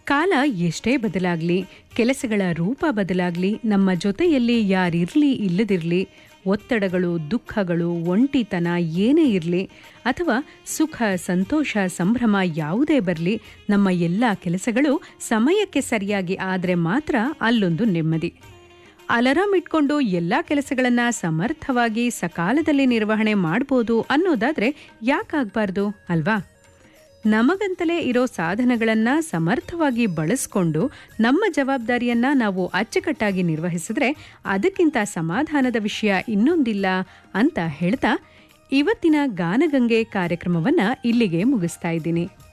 ಕಾಲ ಎಷ್ಟೇ ಬದಲಾಗಲಿ ಕೆಲಸಗಳ ರೂಪ ಬದಲಾಗಲಿ ನಮ್ಮ ಜೊತೆಯಲ್ಲಿ ಯಾರಿರಲಿ ಇಲ್ಲದಿರಲಿ ಒತ್ತಡಗಳು ದುಃಖಗಳು ಒಂಟಿತನ ಏನೇ ಇರಲಿ ಅಥವಾ ಸುಖ ಸಂತೋಷ ಸಂಭ್ರಮ ಯಾವುದೇ ಬರಲಿ ನಮ್ಮ ಎಲ್ಲ ಕೆಲಸಗಳು ಸಮಯಕ್ಕೆ ಸರಿಯಾಗಿ ಆದರೆ ಮಾತ್ರ ಅಲ್ಲೊಂದು ನೆಮ್ಮದಿ ಅಲಾರಾಮ್ ಇಟ್ಕೊಂಡು ಎಲ್ಲ ಕೆಲಸಗಳನ್ನ ಸಮರ್ಥವಾಗಿ ಸಕಾಲದಲ್ಲಿ ನಿರ್ವಹಣೆ ಮಾಡ್ಬೋದು ಅನ್ನೋದಾದ್ರೆ ಯಾಕಾಗಬಾರ್ದು ಅಲ್ವಾ ನಮಗಂತಲೇ ಇರೋ ಸಾಧನಗಳನ್ನ ಸಮರ್ಥವಾಗಿ ಬಳಸ್ಕೊಂಡು ನಮ್ಮ ಜವಾಬ್ದಾರಿಯನ್ನ ನಾವು ಅಚ್ಚುಕಟ್ಟಾಗಿ ನಿರ್ವಹಿಸಿದ್ರೆ ಅದಕ್ಕಿಂತ ಸಮಾಧಾನದ ವಿಷಯ ಇನ್ನೊಂದಿಲ್ಲ ಅಂತ ಹೇಳ್ತಾ ಇವತ್ತಿನ ಗಾನಗಂಗೆ ಕಾರ್ಯಕ್ರಮವನ್ನ ಇಲ್ಲಿಗೆ ಮುಗಿಸ್ತಾ ಇದ್ದೀನಿ